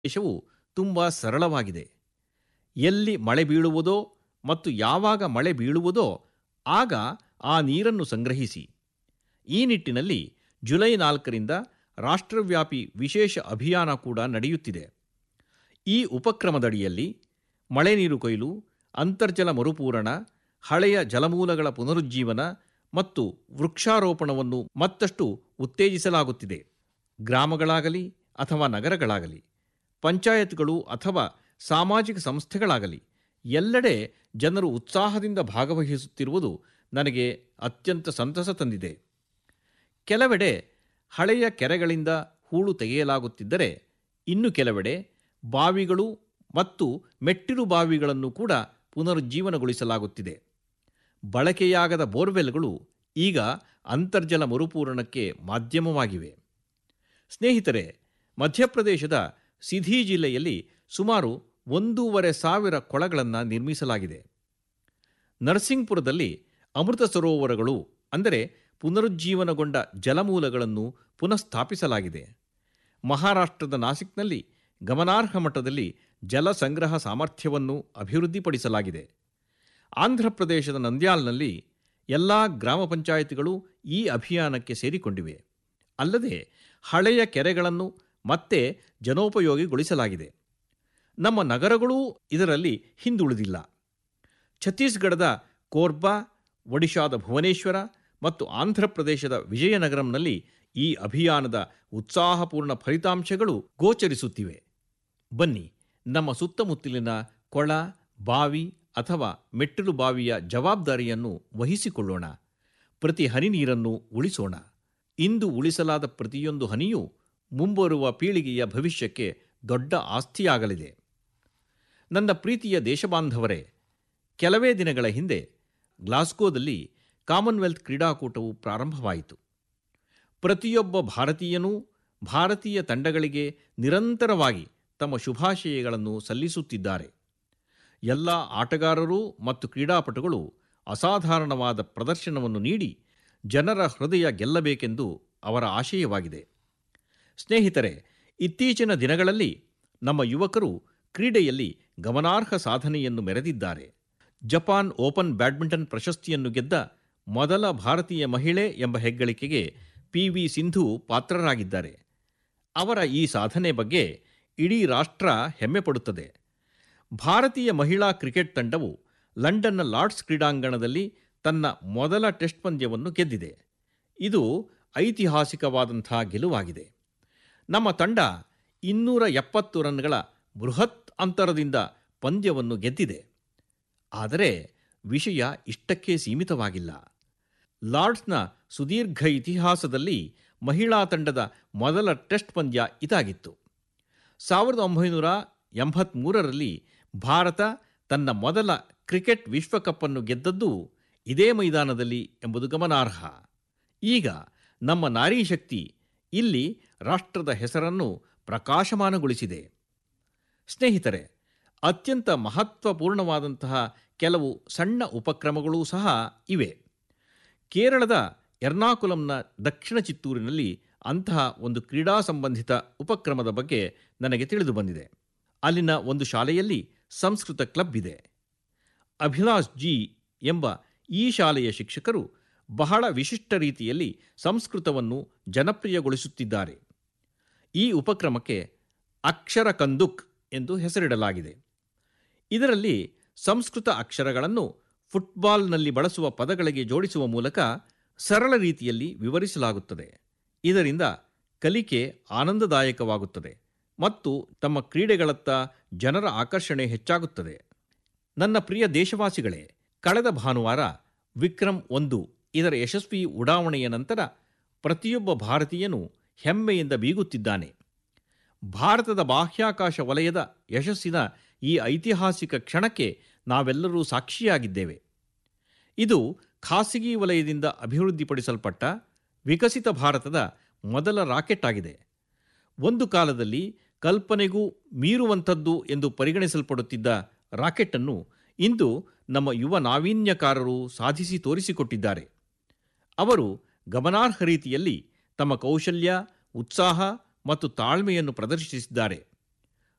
ದೇಶವು ತುಂಬ ಸರಳವಾಗಿದೆ ಎಲ್ಲಿ ಮಳೆ ಬೀಳುವುದೋ ಮತ್ತು ಯಾವಾಗ ಮಳೆ ಬೀಳುವುದೋ ಆಗ ಆ ನೀರನ್ನು ಸಂಗ್ರಹಿಸಿ ಈ ನಿಟ್ಟಿನಲ್ಲಿ ಜುಲೈ ನಾಲ್ಕರಿಂದ ರಾಷ್ಟ್ರವ್ಯಾಪಿ ವಿಶೇಷ ಅಭಿಯಾನ ಕೂಡ ನಡೆಯುತ್ತಿದೆ ಈ ಉಪಕ್ರಮದಡಿಯಲ್ಲಿ ಮಳೆ ನೀರು ಕೊಯ್ಲು ಅಂತರ್ಜಲ ಮರುಪೂರಣ ಹಳೆಯ ಜಲಮೂಲಗಳ ಪುನರುಜ್ಜೀವನ ಮತ್ತು ವೃಕ್ಷಾರೋಪಣವನ್ನು ಮತ್ತಷ್ಟು ಉತ್ತೇಜಿಸಲಾಗುತ್ತಿದೆ ಗ್ರಾಮಗಳಾಗಲಿ ಅಥವಾ ನಗರಗಳಾಗಲಿ ಪಂಚಾಯತ್ಗಳು ಅಥವಾ ಸಾಮಾಜಿಕ ಸಂಸ್ಥೆಗಳಾಗಲಿ ಎಲ್ಲೆಡೆ ಜನರು ಉತ್ಸಾಹದಿಂದ ಭಾಗವಹಿಸುತ್ತಿರುವುದು ನನಗೆ ಅತ್ಯಂತ ಸಂತಸ ತಂದಿದೆ ಕೆಲವೆಡೆ ಹಳೆಯ ಕೆರೆಗಳಿಂದ ಹೂಳು ತೆಗೆಯಲಾಗುತ್ತಿದ್ದರೆ ಇನ್ನು ಕೆಲವೆಡೆ ಬಾವಿಗಳು ಮತ್ತು ಮೆಟ್ಟಿಲು ಬಾವಿಗಳನ್ನು ಕೂಡ ಪುನರುಜ್ಜೀವನಗೊಳಿಸಲಾಗುತ್ತಿದೆ ಬಳಕೆಯಾಗದ ಬೋರ್ವೆಲ್ಗಳು ಈಗ ಅಂತರ್ಜಲ ಮರುಪೂರಣಕ್ಕೆ ಮಾಧ್ಯಮವಾಗಿವೆ ಸ್ನೇಹಿತರೆ ಮಧ್ಯಪ್ರದೇಶದ ಸಿಧಿ ಜಿಲ್ಲೆಯಲ್ಲಿ ಸುಮಾರು ಒಂದೂವರೆ ಸಾವಿರ ಕೊಳಗಳನ್ನು ನಿರ್ಮಿಸಲಾಗಿದೆ ನರಸಿಂಗ್ಪುರದಲ್ಲಿ ಅಮೃತ ಸರೋವರಗಳು ಅಂದರೆ ಪುನರುಜ್ಜೀವನಗೊಂಡ ಜಲಮೂಲಗಳನ್ನು ಪುನಃಸ್ಥಾಪಿಸಲಾಗಿದೆ ಮಹಾರಾಷ್ಟ್ರದ ನಾಸಿಕ್ನಲ್ಲಿ ಗಮನಾರ್ಹ ಮಟ್ಟದಲ್ಲಿ ಜಲ ಸಂಗ್ರಹ ಸಾಮರ್ಥ್ಯವನ್ನು ಅಭಿವೃದ್ಧಿಪಡಿಸಲಾಗಿದೆ ಆಂಧ್ರಪ್ರದೇಶದ ನಂದ್ಯಾಲ್ನಲ್ಲಿ ಎಲ್ಲ ಗ್ರಾಮ ಪಂಚಾಯಿತಿಗಳು ಈ ಅಭಿಯಾನಕ್ಕೆ ಸೇರಿಕೊಂಡಿವೆ ಅಲ್ಲದೆ ಹಳೆಯ ಕೆರೆಗಳನ್ನು ಮತ್ತೆ ಜನೋಪಯೋಗಿಗೊಳಿಸಲಾಗಿದೆ ನಮ್ಮ ನಗರಗಳೂ ಇದರಲ್ಲಿ ಹಿಂದುಳಿದಿಲ್ಲ ಛತ್ತೀಸ್ಗಢದ ಕೋರ್ಬಾ ಒಡಿಶಾದ ಭುವನೇಶ್ವರ ಮತ್ತು ಆಂಧ್ರಪ್ರದೇಶದ ವಿಜಯನಗರಂನಲ್ಲಿ ಈ ಅಭಿಯಾನದ ಉತ್ಸಾಹಪೂರ್ಣ ಫಲಿತಾಂಶಗಳು ಗೋಚರಿಸುತ್ತಿವೆ ಬನ್ನಿ ನಮ್ಮ ಸುತ್ತಮುತ್ತಲಿನ ಕೊಳ ಬಾವಿ ಅಥವಾ ಮೆಟ್ಟಿಲು ಬಾವಿಯ ಜವಾಬ್ದಾರಿಯನ್ನು ವಹಿಸಿಕೊಳ್ಳೋಣ ಪ್ರತಿ ಹನಿ ನೀರನ್ನು ಉಳಿಸೋಣ ಇಂದು ಉಳಿಸಲಾದ ಪ್ರತಿಯೊಂದು ಹನಿಯೂ ಮುಂಬರುವ ಪೀಳಿಗೆಯ ಭವಿಷ್ಯಕ್ಕೆ ದೊಡ್ಡ ಆಸ್ತಿಯಾಗಲಿದೆ ನನ್ನ ಪ್ರೀತಿಯ ದೇಶಬಾಂಧವರೇ ಕೆಲವೇ ದಿನಗಳ ಹಿಂದೆ ಗ್ಲಾಸ್ಗೋದಲ್ಲಿ ಕಾಮನ್ವೆಲ್ತ್ ಕ್ರೀಡಾಕೂಟವು ಪ್ರಾರಂಭವಾಯಿತು ಪ್ರತಿಯೊಬ್ಬ ಭಾರತೀಯನೂ ಭಾರತೀಯ ತಂಡಗಳಿಗೆ ನಿರಂತರವಾಗಿ ತಮ್ಮ ಶುಭಾಶಯಗಳನ್ನು ಸಲ್ಲಿಸುತ್ತಿದ್ದಾರೆ ಎಲ್ಲ ಆಟಗಾರರು ಮತ್ತು ಕ್ರೀಡಾಪಟುಗಳು ಅಸಾಧಾರಣವಾದ ಪ್ರದರ್ಶನವನ್ನು ನೀಡಿ ಜನರ ಹೃದಯ ಗೆಲ್ಲಬೇಕೆಂದು ಅವರ ಆಶಯವಾಗಿದೆ ಸ್ನೇಹಿತರೆ ಇತ್ತೀಚಿನ ದಿನಗಳಲ್ಲಿ ನಮ್ಮ ಯುವಕರು ಕ್ರೀಡೆಯಲ್ಲಿ ಗಮನಾರ್ಹ ಸಾಧನೆಯನ್ನು ಮೆರೆದಿದ್ದಾರೆ ಜಪಾನ್ ಓಪನ್ ಬ್ಯಾಡ್ಮಿಂಟನ್ ಪ್ರಶಸ್ತಿಯನ್ನು ಗೆದ್ದ ಮೊದಲ ಭಾರತೀಯ ಮಹಿಳೆ ಎಂಬ ಹೆಗ್ಗಳಿಕೆಗೆ ಪಿ ವಿ ಸಿಂಧು ಪಾತ್ರರಾಗಿದ್ದಾರೆ ಅವರ ಈ ಸಾಧನೆ ಬಗ್ಗೆ ಇಡೀ ರಾಷ್ಟ್ರ ಹೆಮ್ಮೆಪಡುತ್ತದೆ ಭಾರತೀಯ ಮಹಿಳಾ ಕ್ರಿಕೆಟ್ ತಂಡವು ಲಂಡನ್ನ ಲಾರ್ಡ್ಸ್ ಕ್ರೀಡಾಂಗಣದಲ್ಲಿ ತನ್ನ ಮೊದಲ ಟೆಸ್ಟ್ ಪಂದ್ಯವನ್ನು ಗೆದ್ದಿದೆ ಇದು ಐತಿಹಾಸಿಕವಾದಂಥ ಗೆಲುವಾಗಿದೆ ನಮ್ಮ ತಂಡ ಇನ್ನೂರ ಎಪ್ಪತ್ತು ರನ್ಗಳ ಬೃಹತ್ ಅಂತರದಿಂದ ಪಂದ್ಯವನ್ನು ಗೆದ್ದಿದೆ ಆದರೆ ವಿಷಯ ಇಷ್ಟಕ್ಕೆ ಸೀಮಿತವಾಗಿಲ್ಲ ಲಾರ್ಡ್ಸ್ನ ಸುದೀರ್ಘ ಇತಿಹಾಸದಲ್ಲಿ ಮಹಿಳಾ ತಂಡದ ಮೊದಲ ಟೆಸ್ಟ್ ಪಂದ್ಯ ಇದಾಗಿತ್ತು ಸಾವಿರದ ಒಂಬೈನೂರ ಎಂಬತ್ತ್ಮೂರರಲ್ಲಿ ಭಾರತ ತನ್ನ ಮೊದಲ ಕ್ರಿಕೆಟ್ ವಿಶ್ವಕಪ್ಪನ್ನು ಗೆದ್ದದ್ದು ಇದೇ ಮೈದಾನದಲ್ಲಿ ಎಂಬುದು ಗಮನಾರ್ಹ ಈಗ ನಮ್ಮ ನಾರಿ ಶಕ್ತಿ ಇಲ್ಲಿ ರಾಷ್ಟ್ರದ ಹೆಸರನ್ನು ಪ್ರಕಾಶಮಾನಗೊಳಿಸಿದೆ ಸ್ನೇಹಿತರೆ ಅತ್ಯಂತ ಮಹತ್ವಪೂರ್ಣವಾದಂತಹ ಕೆಲವು ಸಣ್ಣ ಉಪಕ್ರಮಗಳೂ ಸಹ ಇವೆ ಕೇರಳದ ಎರ್ನಾಕುಲಂನ ದಕ್ಷಿಣ ಚಿತ್ತೂರಿನಲ್ಲಿ ಅಂತಹ ಒಂದು ಕ್ರೀಡಾ ಸಂಬಂಧಿತ ಉಪಕ್ರಮದ ಬಗ್ಗೆ ನನಗೆ ತಿಳಿದು ಬಂದಿದೆ ಅಲ್ಲಿನ ಒಂದು ಶಾಲೆಯಲ್ಲಿ ಸಂಸ್ಕೃತ ಕ್ಲಬ್ ಇದೆ ಅಭಿಲಾಷ್ ಜಿ ಎಂಬ ಈ ಶಾಲೆಯ ಶಿಕ್ಷಕರು ಬಹಳ ವಿಶಿಷ್ಟ ರೀತಿಯಲ್ಲಿ ಸಂಸ್ಕೃತವನ್ನು ಜನಪ್ರಿಯಗೊಳಿಸುತ್ತಿದ್ದಾರೆ ಈ ಉಪಕ್ರಮಕ್ಕೆ ಅಕ್ಷರ ಕಂದುಕ್ ಎಂದು ಹೆಸರಿಡಲಾಗಿದೆ ಇದರಲ್ಲಿ ಸಂಸ್ಕೃತ ಅಕ್ಷರಗಳನ್ನು ಫುಟ್ಬಾಲ್ನಲ್ಲಿ ಬಳಸುವ ಪದಗಳಿಗೆ ಜೋಡಿಸುವ ಮೂಲಕ ಸರಳ ರೀತಿಯಲ್ಲಿ ವಿವರಿಸಲಾಗುತ್ತದೆ ಇದರಿಂದ ಕಲಿಕೆ ಆನಂದದಾಯಕವಾಗುತ್ತದೆ ಮತ್ತು ತಮ್ಮ ಕ್ರೀಡೆಗಳತ್ತ ಜನರ ಆಕರ್ಷಣೆ ಹೆಚ್ಚಾಗುತ್ತದೆ ನನ್ನ ಪ್ರಿಯ ದೇಶವಾಸಿಗಳೇ ಕಳೆದ ಭಾನುವಾರ ವಿಕ್ರಮ್ ಒಂದು ಇದರ ಯಶಸ್ವಿ ಉಡಾವಣೆಯ ನಂತರ ಪ್ರತಿಯೊಬ್ಬ ಭಾರತೀಯನೂ ಹೆಮ್ಮೆಯಿಂದ ಬೀಗುತ್ತಿದ್ದಾನೆ ಭಾರತದ ಬಾಹ್ಯಾಕಾಶ ವಲಯದ ಯಶಸ್ಸಿನ ಈ ಐತಿಹಾಸಿಕ ಕ್ಷಣಕ್ಕೆ ನಾವೆಲ್ಲರೂ ಸಾಕ್ಷಿಯಾಗಿದ್ದೇವೆ ಇದು ಖಾಸಗಿ ವಲಯದಿಂದ ಅಭಿವೃದ್ಧಿಪಡಿಸಲ್ಪಟ್ಟ ವಿಕಸಿತ ಭಾರತದ ಮೊದಲ ರಾಕೆಟ್ ಆಗಿದೆ ಒಂದು ಕಾಲದಲ್ಲಿ ಕಲ್ಪನೆಗೂ ಮೀರುವಂಥದ್ದು ಎಂದು ಪರಿಗಣಿಸಲ್ಪಡುತ್ತಿದ್ದ ರಾಕೆಟನ್ನು ಇಂದು ನಮ್ಮ ಯುವ ನಾವೀನ್ಯಕಾರರು ಸಾಧಿಸಿ ತೋರಿಸಿಕೊಟ್ಟಿದ್ದಾರೆ ಅವರು ಗಮನಾರ್ಹ ರೀತಿಯಲ್ಲಿ ತಮ್ಮ ಕೌಶಲ್ಯ ಉತ್ಸಾಹ ಮತ್ತು ತಾಳ್ಮೆಯನ್ನು ಪ್ರದರ್ಶಿಸಿದ್ದಾರೆ